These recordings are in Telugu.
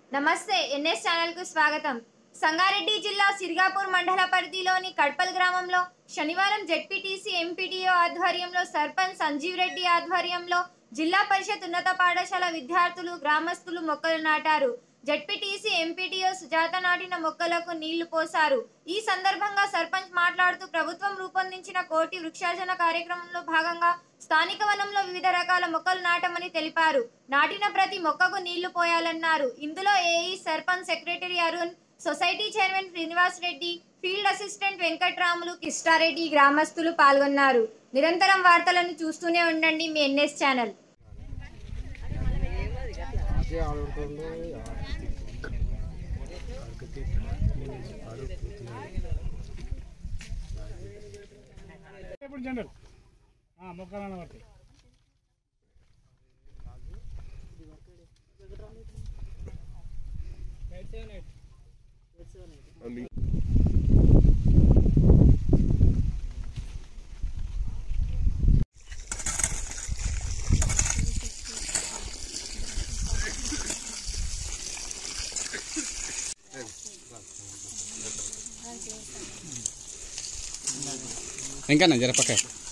నమస్తే ఎన్ఎస్ ఛానల్ కు స్వాగతం సంగారెడ్డి జిల్లా సిరిగాపూర్ మండల పరిధిలోని కడ్పల్ గ్రామంలో శనివారం జెడ్పీటీసీ ఎంపీటీఓ ఆధ్వర్యంలో సర్పంచ్ సంజీవ్ రెడ్డి ఆధ్వర్యంలో జిల్లా పరిషత్ ఉన్నత పాఠశాల విద్యార్థులు గ్రామస్తులు మొక్కలు నాటారు జెడ్పీటీసీ ఎంపీటీఓ సుజాత నాటిన మొక్కలకు నీళ్లు పోశారు ఈ సందర్భంగా సర్పంచ్ మాట్లాడుతూ ప్రభుత్వం రూపొందించిన కోటి వృక్షార్జన కార్యక్రమంలో భాగంగా స్థానిక వనంలో వివిధ రకాల మొక్కలు నాటమని తెలిపారు నాటిన ప్రతి మొక్కకు నీళ్లు పోయాలన్నారు ఇందులో AE sarpanch secretary Arun society chairman Srinivas Reddy field assistant Venkatramulu Kishtareddy గ్రామస్తులు పాల్గొన్నారు నిరంతరం వార్తలను చూస్తూనే ఉండండి మీ ఎన్ఎస్ ఛానల్ ఇప్పుడు జనరల్ మొక్కలు బట్టి ఇంకా జర పక్క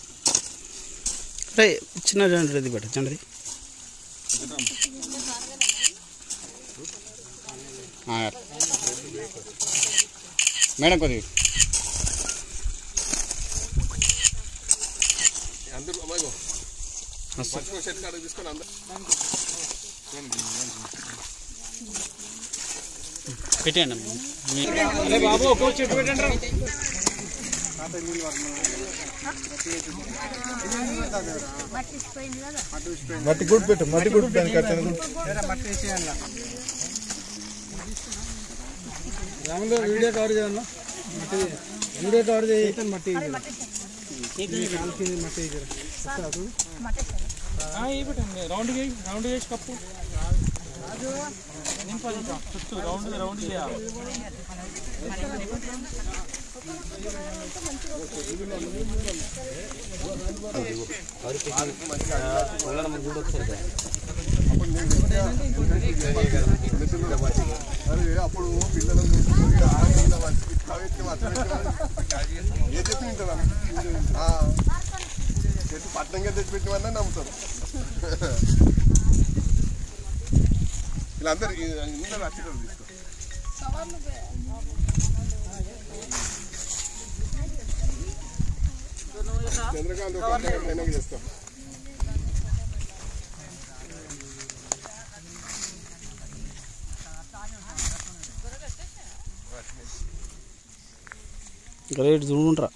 రే చిన్న జండ్రది బట్ట జండ్రది మేడం కొద్దిగా అందరూ అమ్మాయిగో మంచిగా షర్ట్ కాడ తీసుకొని అందరూ పెట్టండి మీ- అరే బాబు ఒక్కో చెట్టు పెట్టండి రా. మట్టి గుడ్ పెట్టు మట్టి గుడ్ దానికి కట్టాను రాములు వీడియో కవర్ చేయాలి వీడియో కవర్ చేయి మట్టి రౌండ్ రౌండ్ చేసి కప్పు నింపాలి చుట్టూ రౌండ్ రౌండ్ చేయాలి అరే అప్పుడు పిల్లలు ఆ కింద వచ్చి ఇట్లా పెట్టి అట్లా పెట్టి ఏ చెట్టు తింటారా ఆ, చెట్టు పట్టణంగా తెచ్చి పెట్టివన్నా నమ్ముతారు వీళ్ళందరూ ఇందరూ అట్టిటోళ్ళు తీసుకో చంద్రకాంత్ ఒక అబ్బాయి వెనక్కి చేస్తాం గ్రేట్ చూడుంట్రా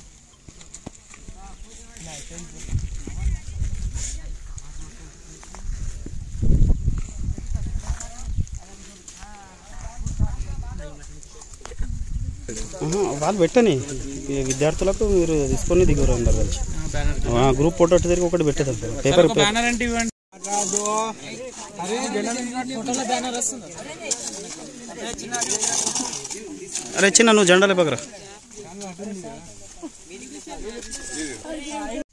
ఆహా, వాళ్ళు పెట్టని ఈ విద్యార్థులకు మీరు తీసుకొని దిగురు అందరు కలిసి ఆ, గ్రూప్ ఫోటో తిరిగి ఒకటి పెట్టేదాం పేపర్ బ్యానర్ అంటే ఇవ్వండి ఫోటోలో బ్యానర్ వస్తుంది అరే చిన్న నువ్వు జెండాలే పక్కరా